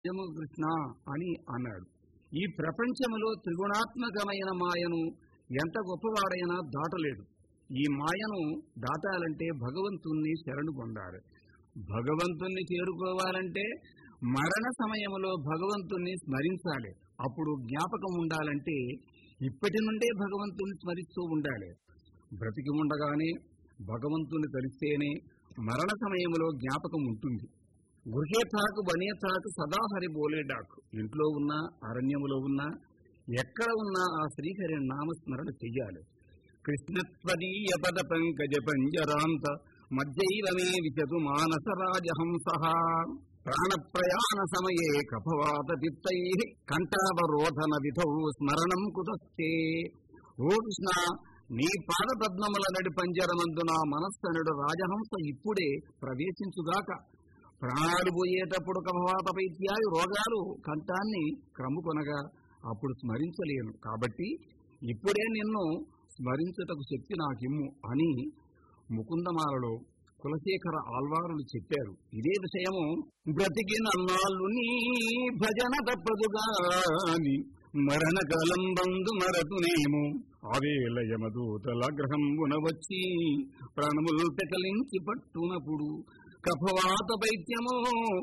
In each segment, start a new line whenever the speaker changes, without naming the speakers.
నిజము కృష్ణ అని అన్నాడు ఈ ప్రపంచములో త్రిగుణాత్మకమైన మాయను ఎంత గొప్పవాడైనా దాటలేడు ఈ మాయను దాటాలంటే భగవంతుణ్ణి శరణు పొందాలి భగవంతుణ్ణి చేరుకోవాలంటే మరణ సమయంలో భగవంతుణ్ణి స్మరించాలి అప్పుడు జ్ఞాపకం ఉండాలంటే ఇప్పటి నుండే భగవంతుని స్మరిస్తూ ఉండాలి బ్రతికి ఉండగానే భగవంతుని తలిస్తేనే మరణ సమయంలో జ్ఞాపకం ఉంటుంది గృహే తాకు బనే తాకు సదా హరి బోలే డాకు ఇంట్లో ఉన్నా అరణ్యములో ఉన్నా ఎక్కడ ఉన్నా ఆ శ్రీహరి నామస్మరణ చెయ్యాలి కృష్ణత్వదీయ పద పంకజ పంజరాంత మధ్యైవ మే విశతు మానస రాజహంస ప్రాణ ప్రయాణ సమయే కఫవాత పిత్తై కంఠావరోధన విధౌ స్మరణం కుతస్తే ఓ కృష్ణ నీ పాద పద్మముల నడి పంజరమందు నా మనస్సనుడు రాజహంస ఇప్పుడే ప్రవేశించుగాక ప్రాణాలు పోయేటప్పుడు కఫవాత పైత్యాది రోగాలు కంఠాన్ని క్రమ్ముకొనగా అప్పుడు స్మరించలేను కాబట్టి ఇప్పుడే నిన్ను స్మరించుటకు శక్తి నాకిమ్ము అని ముకుందమాలలో కులశేఖర ఆల్వారులు చెప్పారు ఇదే విషయము బ్రతికినన్నాళ్ళు నీ భజన తప్పదుగాని మరణ కాలం బంధు మరతునేమో ఆవేల యమదూతల గ్రహంబున వచ్చి ప్రాణములు పెకలించి పట్టునప్పుడు కఫవాత పైత్యము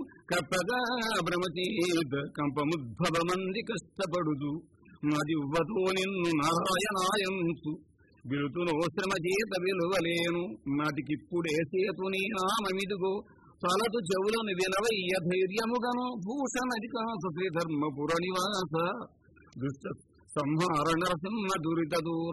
కప్పగా భ్రమచేత కంపముద్భవమంది కష్టపడుదు మదివ్వతో నిన్ను నారాయణాయంసు విలుతును శ్రమ చేత విలువలేను మదికిప్పుడే సేతుని నామమిదుగో తలదు చెవులను వినవయ్య ధైర్యముగను భూషణధికాస శ్రీధర్మపుర నివాస దుష్ట సంహార నరసింహ దురిత దూర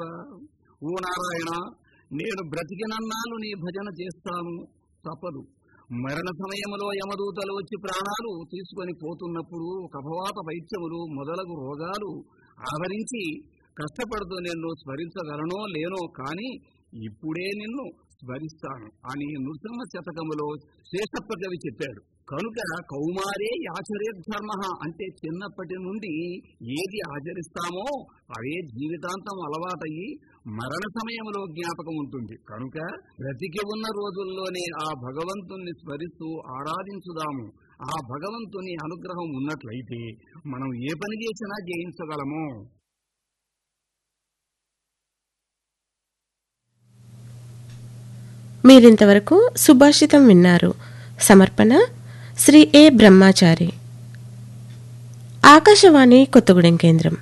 ఓ నారాయణ నేను బ్రతికినన్నాళ్ళు నీ భజన చేస్తాను తప్పదు మరణ సమయంలో యమదూతలు వచ్చి ప్రాణాలు తీసుకొని పోతున్నప్పుడు కఫవాత వైద్యములు మొదలగు రోగాలు ఆవరించి కష్టపడుతూ నిన్ను స్మరించగలనో లేనో కాని ఇప్పుడే నిన్ను స్మరిస్తాను అని నృసింహ శతకములో శేషప్పకవి చెప్పాడు కనుక కౌమారే ఆచరే ధర్మ అంటే చిన్నప్పటి నుండి ఏది ఆచరిస్తామో అవే జీవితాంతం అలవాటయ్యి మరణ సమయంలో జ్ఞాపకం ఉంటుంది కనుక బ్రతికి ఉన్న రోజుల్లోనే ఆ భగవంతుణ్ణి స్మరిస్తూ ఆరాధించుదాము ఆ భగవంతుని అనుగ్రహం ఉన్నట్లయితే మనం ఏ పని చేసినా జయించగలము
మీరింతవరకు సుభాషితం విన్నారు సమర్పణ శ్రీ ఏ బ్రహ్మాచారి ఆకాశవాణి కొత్తగూడెం కేంద్రం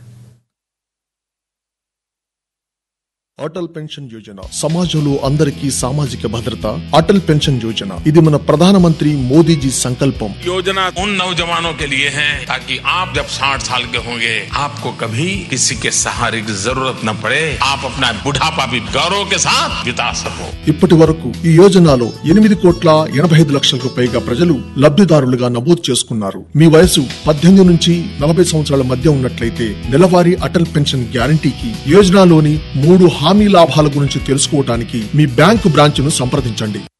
అటల్ పెన్షన్ యోజన సమాజంలో అందరికీ సామాజిక భద్రత అటల్ పెన్షన్ యోజన ఇది మన ప్రధానమంత్రి మోదీజీ సంకల్పం
योजना उन नौजवानों के लिए है ताकि आप जब 60 साल के होंगे आपको कभी किसी के सहारे की जरूरत न पड़े आप अपना बुढ़ापा भी गौरव के साथ बिता सको
ఇప్పటి వరకు ఈ యోజనలో ఎనిమిది కోట్ల ఎనభై ఐదు లక్షలకు పైగా ప్రజలు లబ్ధిదారులుగా నమోదు చేసుకున్నారు మీ వయసు పద్దెనిమిది నుంచి నలభై సంవత్సరాల మధ్య ఉన్నట్లయితే నెలవారీ అటల్ పెన్షన్ గ్యారంటీకి యోజనలోని మూడు హామీ లాభాల గురించి తెలుసుకోవడానికి మీ బ్యాంకు బ్రాంచ్ను సంప్రదించండి